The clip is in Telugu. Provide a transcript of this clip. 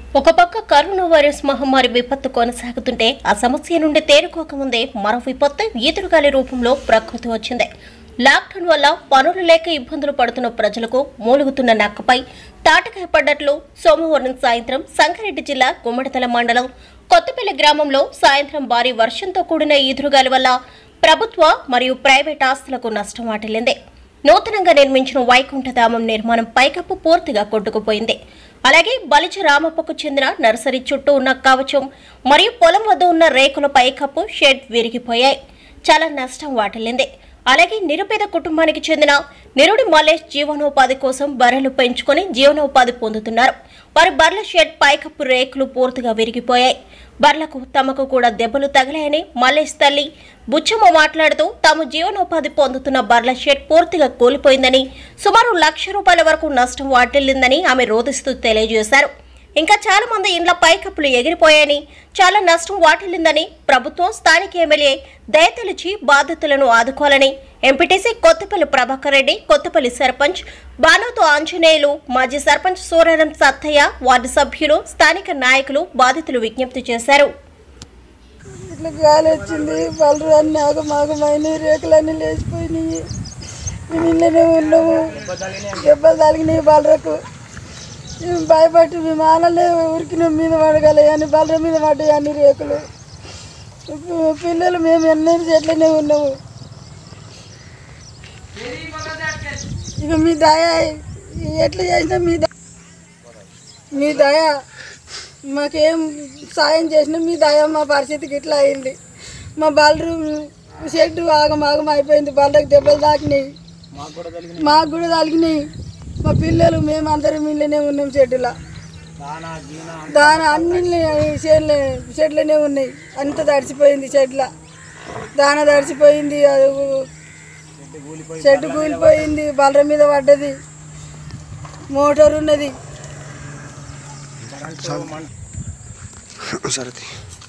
ఒక పక్క కరోనా వైరస్ మహమ్మారి విపత్తు కొనసాగుతుంటే ఆ సమస్య నుండి తేరుకోకముందే మరో విపత్తు ఈదురుగాలి రూపంలో ప్రకృతి వచ్చింది లాక్డౌన్ వల్ల పనులు లేక ఇబ్బందులు పడుతున్న ప్రజలకు మూలుగుతున్న నక్కపై తాటకాయ పడ్డట్లు సోమవారం సాయంత్రం సంగారెడ్డి జిల్లా గుమ్మడితల మండలం కొత్తపల్లి గ్రామంలో సాయంత్రం భారీ వర్షంతో కూడిన ఈదురుగాలి వల్ల ప్రభుత్వ మరియు ప్రైవేట్ ఆస్తులకు నష్టం వాటిల్లింది నూతనంగా నిర్మించిన వైకుంఠధామం నిర్మాణం పైకప్పు పూర్తిగా కొట్టుకుపోయింది అలాగే బలిచ రామప్పకు చెందిన నర్సరీ చుట్టూ ఉన్న కవచం మరియు పొలం వద్ద ఉన్న రేకుల పైకప్పు షెడ్ విరిగిపోయాయి చాలా నష్టం వాటిల్లింది అలాగే నిరుపేద కుటుంబానికి చెందిన నిరుడి మల్లేష్ జీవనోపాధి కోసం బర్రెలు పెంచుకొని జీవనోపాధి పొందుతున్నారు వారి బర్ల షెడ్ పైకప్పు రేకులు పూర్తిగా విరిగిపోయాయి బర్లకు తమకు కూడా దెబ్బలు తగిలాయని మల్లేష్ తల్లి బుచ్చమ్మ మాట్లాడుతూ తాము జీవనోపాధి పొందుతున్న బర్ల షెడ్ పూర్తిగా కూలిపోయిందని సుమారు లక్ష రూపాయల వరకు నష్టం వాటిల్లిందని ఆమె రోధిస్తూ తెలియజేశారు ఇంకా చాలా మంది ఇండ్ల పైకప్పులు ఎగిరిపోయాయని చాలా నష్టం వాటిల్లిందని ప్రభుత్వం స్థానిక ఎమ్మెల్యే దయతలిచి బాధితులను ఆదుకోవాలని ఎంపీటీసీ కొత్తపల్లి ప్రభాకర్ రెడ్డి కొత్తపల్లి సర్పంచ్ బానోతు ఆంజనేయులు మాజీ సర్పంచ్ సూర్యరం సత్తయ్య వార్డు సభ్యులు స్థానిక నాయకులు బాధితులు విజ్ఞప్తి చేశారు ఇట్లా గాలి వచ్చింది పళ్ళు అన్నీ ఆగమాగమైనాయి రేకులన్నీ లేచిపోయినాయి మేము ఇళ్ళనే ఉన్నాము దెబ్బలు తగినాయి బలరకు మేము భయపడి మేము ఆనలే ఉరికిన మీద పడగలి అని బలర మీద పడ్డాయి అన్ని రేకులు పి- పిల్లలు మేము ఎన్ని చెట్లనే ఉన్నాము ఇక మీ దయ ఎట్లా చేసినా మీ దయ మీ దయ మాకేం సాయం చేసినా మీ దయ మా పరిస్థితికి ఇట్లా అయింది మా బలరు షెడ్ ఆగం ఆగం అయిపోయింది బలకి దెబ్బలు తాకినాయి మాకు కూడా తగినాయి మా పిల్లలు మేము అందరం ఇళ్ళనే ఉన్నాం షెడ్డులో దాని అన్ని షెడ్లే షెడ్లనే ఉన్నాయి అంత తడిసిపోయింది షెడ్ల దాన తడిసిపోయింది అది షెడ్ కూలిపోయింది బలర మీద పడ్డది మోటార్ ఉన్నది సరే